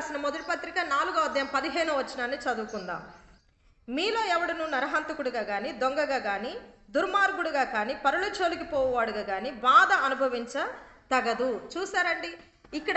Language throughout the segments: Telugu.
రాసిన మొదటి పత్రిక నాలుగో అధ్యాయం పదిహేనో వచనాన్ని చదువుకుందాం మీలో ఎవడును నరహంతకుడుగా గాని దొంగగా గాని దుర్మార్గుడుగా కానీ పరుల చోలికి పోవువాడుగా కానీ బాధ అనుభవించ తగదు చూసారండి ఇక్కడ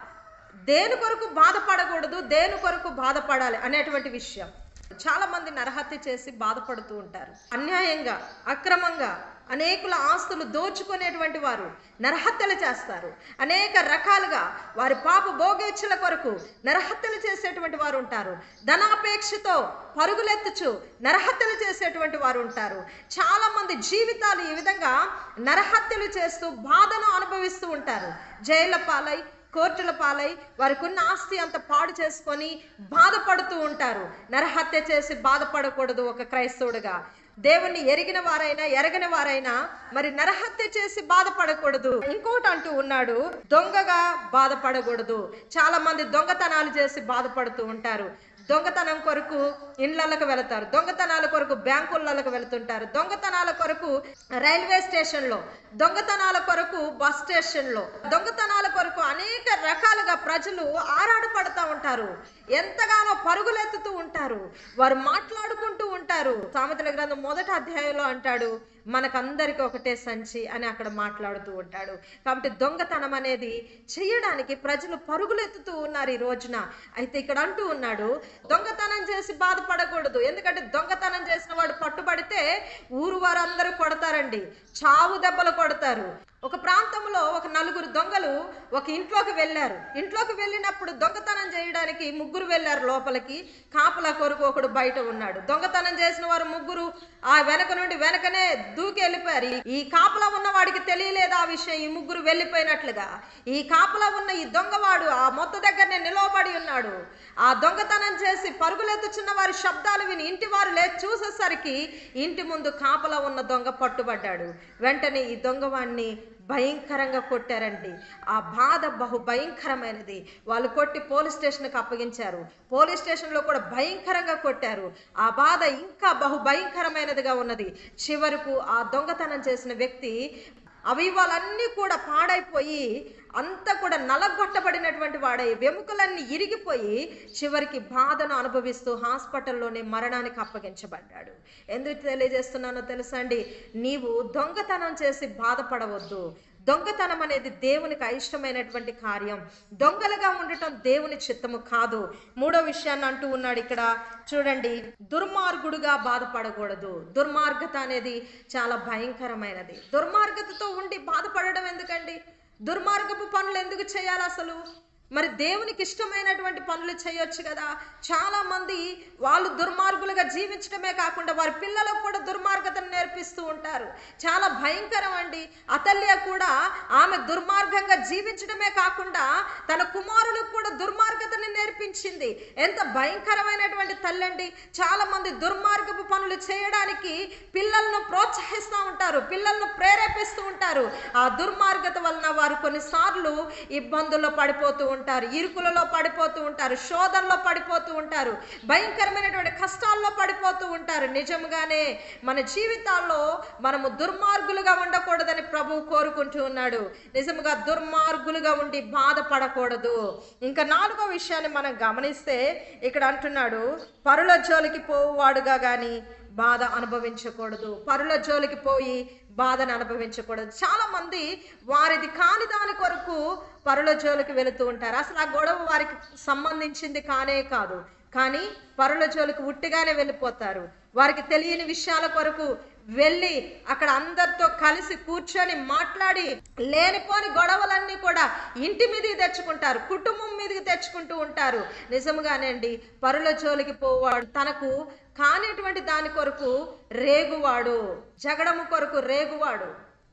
దేని కొరకు బాధపడకూడదు దేని కొరకు బాధపడాలి అనేటువంటి విషయం చాలా మంది నరహత్య చేసి బాధపడుతూ ఉంటారు అన్యాయంగా అక్రమంగా అనేకుల ఆస్తులు దోచుకునేటువంటి వారు నరహత్యలు చేస్తారు అనేక రకాలుగా వారి పాప భోగేచ్ఛల కొరకు నరహత్యలు చేసేటువంటి వారు ఉంటారు ధనాపేక్షతో పరుగులెత్తుచు నరహత్యలు చేసేటువంటి వారు ఉంటారు చాలా మంది జీవితాలు ఈ విధంగా నరహత్యలు చేస్తూ బాధను అనుభవిస్తూ ఉంటారు జైళ్ళ పాలై కోర్టుల పాలై వారికి ఉన్న ఆస్తి అంత పాడు చేసుకొని బాధపడుతూ ఉంటారు నరహత్య చేసి బాధపడకూడదు ఒక క్రైస్తవుడిగా దేవుణ్ణి ఎరిగిన వారైనా ఎరగని వారైనా మరి నరహత్య చేసి బాధపడకూడదు ఇంకోటి అంటూ ఉన్నాడు దొంగగా బాధపడకూడదు చాలా మంది దొంగతనాలు చేసి బాధపడుతూ ఉంటారు దొంగతనం కొరకు ఇండ్లకు వెళతారు దొంగతనాల కొరకు బ్యాంకులకు వెళుతుంటారు దొంగతనాల కొరకు రైల్వే స్టేషన్లో దొంగతనాల కొరకు బస్ స్టేషన్లో దొంగతనాల కొరకు అనేక రకాలుగా ప్రజలు ఆరాటపడతా ఉంటారు ఎంతగానో పరుగులెత్తుతూ ఉంటారు వారు మాట్లాడుకుంటూ ఉంటారు సామెతల గ్రంథం మొదటి అధ్యాయంలో అంటాడు మనకందరికి ఒకటే సంచి అని అక్కడ మాట్లాడుతూ ఉంటాడు కాబట్టి దొంగతనం అనేది చేయడానికి ప్రజలు పరుగులెత్తుతూ ఉన్నారు ఈ రోజున అయితే ఇక్కడ అంటూ ఉన్నాడు దొంగతనం చేసి బాధపడకూడదు ఎందుకంటే దొంగతనం చేసిన వాడు పట్టుబడితే ఊరు వారందరూ కొడతారండి చావు దెబ్బలు కొడతారు ఒక ప్రాంతంలో ఒక నలుగురు దొంగలు ఒక ఇంట్లోకి వెళ్ళారు ఇంట్లోకి వెళ్ళినప్పుడు దొంగతనం చేయడానికి ముగ్గురు వెళ్ళారు లోపలికి కాపలా కొరకు ఒకడు బయట ఉన్నాడు దొంగతనం చేసిన వారు ముగ్గురు ఆ వెనక నుండి వెనకనే దూకి వెళ్ళిపోయారు ఈ- ఈ కాపలా ఉన్న వాడికి తెలియలేదు ఆ విషయం ఈ ముగ్గురు వెళ్ళిపోయినట్లుగా ఈ కాపలా ఉన్న ఈ దొంగవాడు ఆ మొత్త దగ్గరనే నిలవబడి ఉన్నాడు ఆ దొంగతనం చేసి పరుగులెత్తుచున్న వారి శబ్దాలు విని ఇంటి వారు లేచి చూసేసరికి ఇంటి ముందు కాపలా ఉన్న దొంగ పట్టుబడ్డాడు వెంటనే ఈ దొంగవాణ్ణి భయంకరంగా కొట్టారండి ఆ బాధ బహు భయంకరమైనది వాళ్ళు కొట్టి పోలీస్ స్టేషన్కి అప్పగించారు పోలీస్ స్టేషన్లో కూడా భయంకరంగా కొట్టారు ఆ బాధ ఇంకా బహు భయంకరమైనదిగా ఉన్నది చివరకు ఆ దొంగతనం చేసిన వ్యక్తి అవయవాలన్నీ కూడా పాడైపోయి అంతా కూడా నలగొట్టబడినటువంటి వాడై వెముకలన్నీ ఇరిగిపోయి చివరికి బాధను అనుభవిస్తూ హాస్పిటల్లోనే మరణానికి అప్పగించబడ్డాడు ఎందుకు తెలియజేస్తున్నానో తెలుసా అండి నీవు దొంగతనం చేసి బాధపడవద్దు దొంగతనం అనేది దేవునికి అయిష్టమైనటువంటి కార్యం దొంగలుగా ఉండటం దేవుని చిత్తము కాదు మూడో విషయాన్ని అంటూ ఉన్నాడు ఇక్కడ చూడండి దుర్మార్గుడుగా బాధపడకూడదు దుర్మార్గత అనేది చాలా భయంకరమైనది దుర్మార్గతతో ఉండి బాధపడడం ఎందుకండి దుర్మార్గపు పనులు ఎందుకు చేయాలి అసలు మరి దేవునికి ఇష్టమైనటువంటి పనులు చేయొచ్చు కదా చాలా మంది వాళ్ళు దుర్మార్గులుగా జీవించడమే కాకుండా వారి పిల్లలకు కూడా దుర్మార్గతను నేర్పిస్తూ ఉంటారు చాలా భయంకరం అండి అతల్య కూడా ఆమె దుర్మార్గంగా జీవించడమే కాకుండా తన కుమారులకు కూడా దుర్మార్గతని నేర్పించింది ఎంత భయంకరమైనటువంటి తల్లండి చాలా మంది దుర్మార్గపు పనులు చేయడానికి పిల్లలను ప్రోత్సహిస్తూ ఉంటారు పిల్లలను ప్రేరేపిస్తూ ఉంటారు ఆ దుర్మార్గత వలన వారు కొన్నిసార్లు ఇబ్బందుల్లో పడిపోతూ ఉంటారు ఇరుకులలో పడిపోతూ ఉంటారు శోధనలో పడిపోతూ ఉంటారు భయంకరమైనటువంటి కష్టాల్లో పడిపోతూ ఉంటారు నిజంగానే మన జీవితాల్లో మనము దుర్మార్గులుగా ఉండకూడదని ప్రభువు కోరుకుంటూ ఉన్నాడు నిజముగా దుర్మార్గులుగా ఉండి బాధపడకూడదు ఇంకా నాలుగో విషయాన్ని మనం గమనిస్తే ఇక్కడ అంటున్నాడు పరుల జోలికి పోవాడుగా కానీ బాధ అనుభవించకూడదు పరుల జోలికి పోయి బాధను అనుభవించకూడదు చాలా మంది వారిది కాని దాని కొరకు పరుల జోలికి వెళుతూ ఉంటారు అసలు ఆ గొడవ వారికి సంబంధించింది కానే కాదు కానీ పరుల జోలికి ఉట్టిగానే వెళ్ళిపోతారు వారికి తెలియని విషయాల కొరకు వెళ్ళి అక్కడ అందరితో కలిసి కూర్చొని మాట్లాడి లేనిపోని గొడవలన్నీ కూడా ఇంటి మీదకి తెచ్చుకుంటారు కుటుంబం మీదకి తెచ్చుకుంటూ ఉంటారు నిజముగానండి పరుల జోలికి పోవాడు తనకు కానిటువంటి దాని కొరకు రేగువాడు జగడము కొరకు రేగువాడు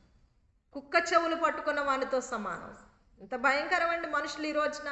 కుక్క చెవులు పట్టుకున్న వానితో సమానం ఇంత భయంకరం అండి మనుషులు ఈ రోజున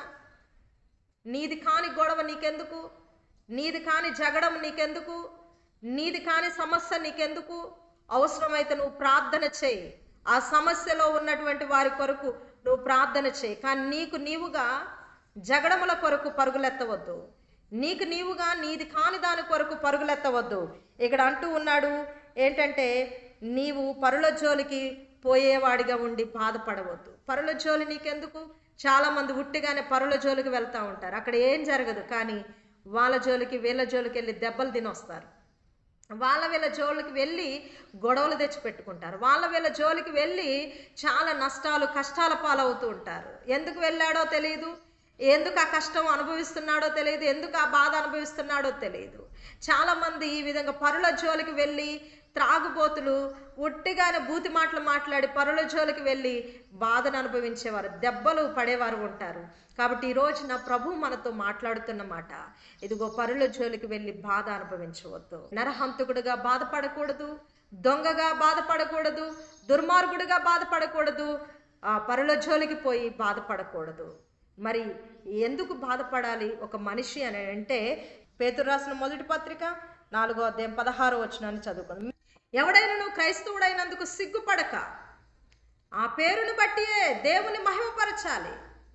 నీది కాని గొడవ నీకెందుకు నీది కాని జగడం నీకెందుకు నీది కాని సమస్య నీకెందుకు అవసరమైతే నువ్వు ప్రార్థన చేయి ఆ సమస్యలో ఉన్నటువంటి వారి కొరకు నువ్వు ప్రార్థన చేయి కానీ నీకు నీవుగా జగడముల కొరకు పరుగులెత్తవద్దు నీకు నీవుగా నీది కాని దాని కొరకు పరుగులెత్తవద్దు ఇక్కడ అంటూ ఉన్నాడు ఏంటంటే నీవు పరుల జోలికి పోయేవాడిగా ఉండి బాధపడవద్దు పరుల జోలి నీకెందుకు చాలామంది ఉట్టిగానే పరుల జోలికి వెళ్తూ ఉంటారు అక్కడ ఏం జరగదు కానీ వాళ్ళ జోలికి వీళ్ళ జోలికి వెళ్ళి దెబ్బలు తినొస్తారు వాళ్ళ వీళ్ళ జోలికి వెళ్ళి గొడవలు తెచ్చి పెట్టుకుంటారు వాళ్ళ వీళ్ళ జోలికి వెళ్ళి చాలా నష్టాలు కష్టాల పాలవుతూ ఉంటారు ఎందుకు వెళ్ళాడో తెలియదు ఎందుకు ఆ కష్టం అనుభవిస్తున్నాడో తెలియదు ఎందుకు ఆ బాధ అనుభవిస్తున్నాడో తెలియదు చాలామంది ఈ విధంగా పరుల జోలికి వెళ్ళి త్రాగుబోతులు ఒట్టిగానే బూతి మాటలు మాట్లాడి పరుల జోలికి వెళ్ళి బాధను అనుభవించేవారు దెబ్బలు పడేవారు ఉంటారు కాబట్టి ఈ రోజున ప్రభు మనతో మాట్లాడుతున్న మాట ఇదిగో పరుల జోలికి వెళ్ళి బాధ అనుభవించవద్దు నరహంతకుడుగా బాధపడకూడదు దొంగగా బాధపడకూడదు దుర్మార్గుడిగా బాధపడకూడదు ఆ పరుల జోలికి పోయి బాధపడకూడదు మరి ఎందుకు బాధపడాలి ఒక మనిషి అని అంటే పేతురు రాసిన మొదటి పత్రిక నాలుగో అధ్యాయం పదహారో వచనాన్ని చదువుకుందాం ఎవడైనా నువ్వు క్రైస్తవుడైనందుకు సిగ్గుపడక ఆ పేరును బట్టియే దేవుని మహిమపరచాలి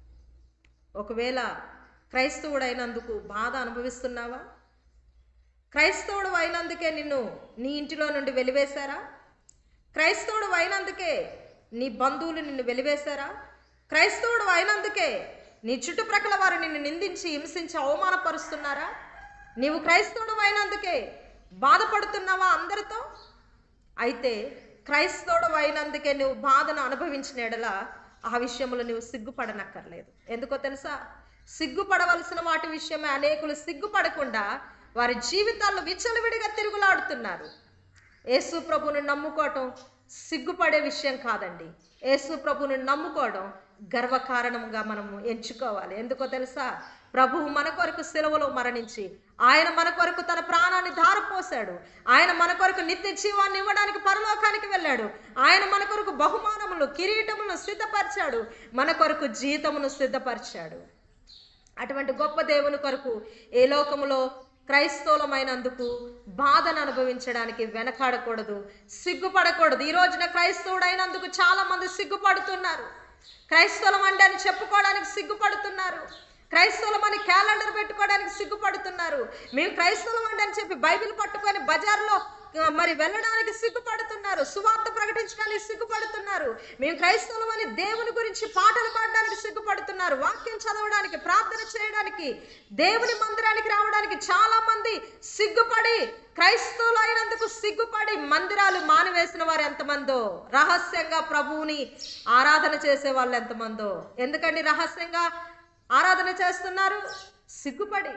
ఒకవేళ క్రైస్తవుడైనందుకు బాధ అనుభవిస్తున్నావా క్రైస్తవుడు అయినందుకే నిన్ను నీ ఇంటిలో నుండి వెలివేశారా క్రైస్తవుడు అయినందుకే నీ బంధువులు నిన్ను వెలివేశారా క్రైస్తవుడు అయినందుకే నీ చుట్టుప్రక్కల వారు నిన్ను నిందించి హింసించి అవమానపరుస్తున్నారా నీవు క్రైస్తవుడు అయినందుకే బాధపడుతున్నావా అందరితో అయితే క్రైస్తవుడు అయినందుకే నువ్వు బాధను అనుభవించిన ఎడల ఆ విషయంలో నువ్వు సిగ్గుపడనక్కర్లేదు ఎందుకో తెలుసా సిగ్గుపడవలసిన వాటి విషయమే అనేకులు సిగ్గుపడకుండా వారి జీవితాల్లో విచ్చలవిడిగా తిరుగులాడుతున్నారు యేసు ప్రభుని నమ్ముకోవటం సిగ్గుపడే విషయం కాదండి యేసు ప్రభుని నమ్ముకోవడం గర్వకారణంగా మనము ఎంచుకోవాలి ఎందుకో తెలుసా ప్రభువు మన కొరకు సెలవులో మరణించి ఆయన మన కొరకు తన ప్రాణాన్ని ధారపోశాడు ఆయన మన కొరకు నిత్య జీవాన్ని ఇవ్వడానికి పరలోకానికి వెళ్ళాడు ఆయన మన కొరకు బహుమానములు కిరీటములను సిద్ధపరిచాడు మన కొరకు జీతమును సిద్ధపరిచాడు అటువంటి గొప్ప దేవుని కొరకు ఏ లోకములో క్రైస్తవులమైనందుకు బాధను అనుభవించడానికి వెనకాడకూడదు సిగ్గుపడకూడదు ఈ రోజున క్రైస్తవుడైనందుకు చాలా మంది సిగ్గుపడుతున్నారు క్రైస్తవులం అంటే అని చెప్పుకోవడానికి సిగ్గుపడుతున్నారు క్రైస్తవులం అని క్యాలెండర్ పెట్టుకోవడానికి సిగ్గుపడుతున్నారు మేము క్రైస్తవులం అంటే అని చెప్పి బైబిల్ పట్టుకొని బజార్లో ఆ, మరి వెళ్ళడానికి సిగ్గుపడుతున్నారు సువార్త ప్రకటించడానికి సిగ్గుపడుతున్నారు మేము క్రైస్తవులం అని దేవుని గురించి పాటలు పాడడానికి సిగ్గుపడుతున్నారు వాక్యం చదవడానికి ప్రార్థన చేయడానికి దేవుని మందిరానికి రావడానికి చాలా మంది సిగ్గుపడి క్రైస్తవులు అయినందుకు సిగ్గుపడి మందిరాలు మానివేసిన వారు ఎంతమందో రహస్యంగా ప్రభువుని ఆరాధన చేసే వాళ్ళు ఎంతమందో ఎందుకండి రహస్యంగా ఆరాధన చేస్తున్నారు సిగ్గుపడి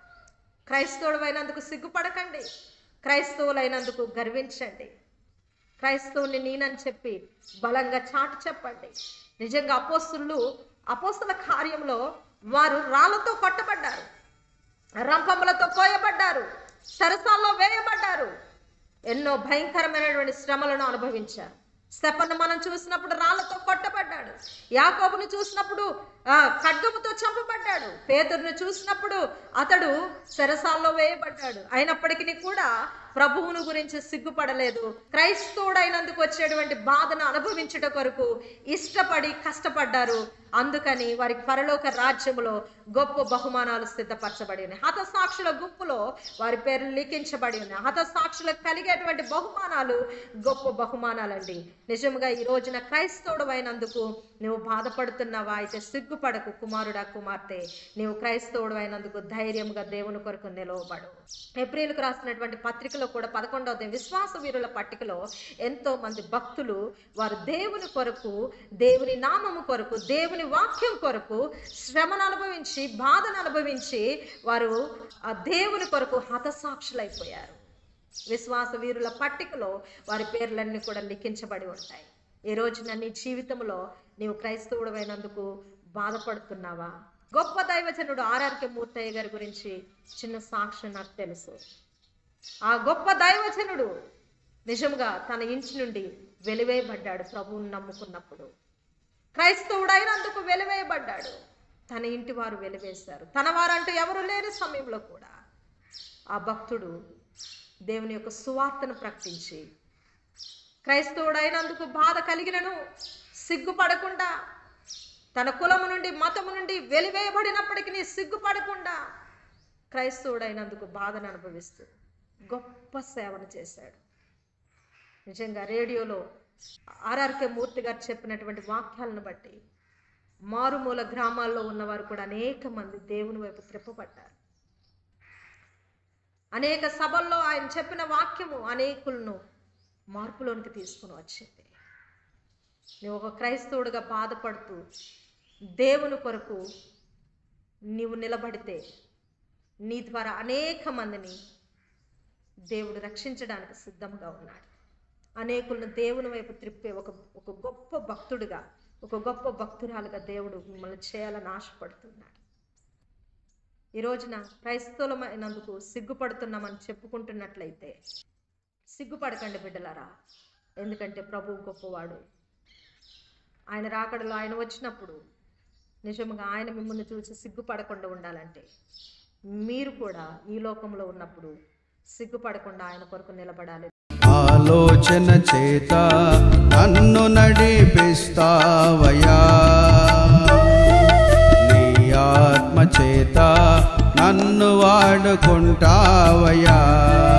క్రైస్తవుడు అయినందుకు సిగ్గుపడకండి క్రైస్తవులైనందుకు గర్వించండి క్రైస్తవుని నేనని చెప్పి బలంగా చాటు చెప్పండి నిజంగా అపోస్తులు అపోస్తుల కార్యంలో వారు రాళ్ళతో కొట్టబడ్డారు రంపములతో కోయబడ్డారు సరసాల్లో వేయబడ్డారు ఎన్నో భయంకరమైనటువంటి శ్రమలను అనుభవించారు స్టెపన్ను మనం చూసినప్పుడు రాళ్లతో కొట్టబడ్డాడు యాకోబును చూసినప్పుడు ఆ, ఖడ్గముతో చంపబడ్డాడు పేదరును చూసినప్పుడు అతడు సరసాల్లో వేయబడ్డాడు అయినప్పటికీ కూడా ప్రభువును గురించి సిగ్గుపడలేదు క్రైస్తవుడైనందుకు వచ్చేటువంటి బాధను అనుభవించుట కొరకు ఇష్టపడి కష్టపడ్డారు అందుకని వారికి పరలోక రాజ్యములో గొప్ప బహుమానాలు సిద్ధపరచబడి ఉన్నాయి హతసాక్షుల గుంపులో వారి పేర్లు లిఖించబడి ఉన్నాయి హతసాక్షులకు కలిగేటువంటి బహుమానాలు గొప్ప బహుమానాలండి నిజంగా ఈ రోజున క్రైస్తవుడు అయినందుకు నువ్వు బాధపడుతున్నావా అయితే సిగ్గుపడకు కుమారుడా కుమార్తె నీవు క్రైస్తవుడు అయినందుకు ధైర్యంగా దేవుని కొరకు నిలవబడు ఏప్రిల్కు రాసినటువంటి పత్రికలో కూడా పదకొండవ అధ్యాయం విశ్వాస వీరుల పట్టికలో ఎంతో మంది భక్తులు వారు దేవుని కొరకు దేవుని నామము కొరకు దేవుని వాక్యం కొరకు శ్రమను అనుభవించి బాధను అనుభవించి వారు ఆ దేవుని కొరకు హతసాక్షులైపోయారు విశ్వాస వీరుల పట్టికలో వారి పేర్లన్నీ కూడా లిఖించబడి ఉంటాయి ఈ రోజున నీ జీవితంలో నీవు క్రైస్తవుడమైనందుకు బాధపడుతున్నావా గొప్ప దైవజనుడు ఆర్ఆర్కే మూర్తయ్య గారి గురించి చిన్న సాక్ష్యం నాకు తెలుసు ఆ గొప్ప దైవజనుడు నిజంగా తన ఇంటి నుండి వెలివేయబడ్డాడు ప్రభువుని నమ్ముకున్నప్పుడు క్రైస్తవుడైనందుకు వెలివేయబడ్డాడు తన ఇంటి వారు వెలివేశారు తన వారంటూ ఎవరు లేని సమయంలో కూడా ఆ భక్తుడు దేవుని యొక్క సువార్తను ప్రకటించి క్రైస్తవుడైనందుకు బాధ కలిగినను సిగ్గుపడకుండా తన కులము నుండి మతము నుండి వెలివేయబడినప్పటికీ సిగ్గుపడకుండా క్రైస్తవుడైనందుకు బాధను అనుభవిస్తూ గొప్ప సేవను చేశాడు నిజంగా రేడియోలో ఆర్ఆర్కే మూర్తి గారు చెప్పినటువంటి వాక్యాలను బట్టి మారుమూల గ్రామాల్లో ఉన్నవారు కూడా అనేక మంది దేవుని వైపు త్రిప్పబడ్డారు అనేక సభల్లో ఆయన చెప్పిన వాక్యము అనేకులను మార్పులోనికి తీసుకుని వచ్చింది నువ్వు ఒక క్రైస్తవుడిగా బాధపడుతూ దేవుని కొరకు నీవు నిలబడితే నీ ద్వారా అనేక మందిని దేవుడు రక్షించడానికి సిద్ధంగా ఉన్నాడు అనేకులను దేవుని వైపు త్రిప్పే ఒక ఒక గొప్ప భక్తుడిగా ఒక గొప్ప భక్తురాలుగా దేవుడు మిమ్మల్ని చేయాలని ఆశపడుతున్నాడు ఈ రోజున క్రైస్తవులమైనందుకు సిగ్గుపడుతున్నామని చెప్పుకుంటున్నట్లయితే సిగ్గుపడకండి బిడ్డలారా ఎందుకంటే ప్రభువు గొప్పవాడు ఆయన రాకడలో ఆయన వచ్చినప్పుడు నిజంగా ఆయన మిమ్మల్ని చూసి సిగ్గుపడకుండా ఉండాలంటే మీరు కూడా ఈ లోకంలో ఉన్నప్పుడు సిగ్గుపడకుండా ఆయన కొరకు నిలబడాలి ఆలోచన చేత నన్ను నడిపిస్తావయా నీ ఆత్మ చేత నన్ను వాడుకుంటావయా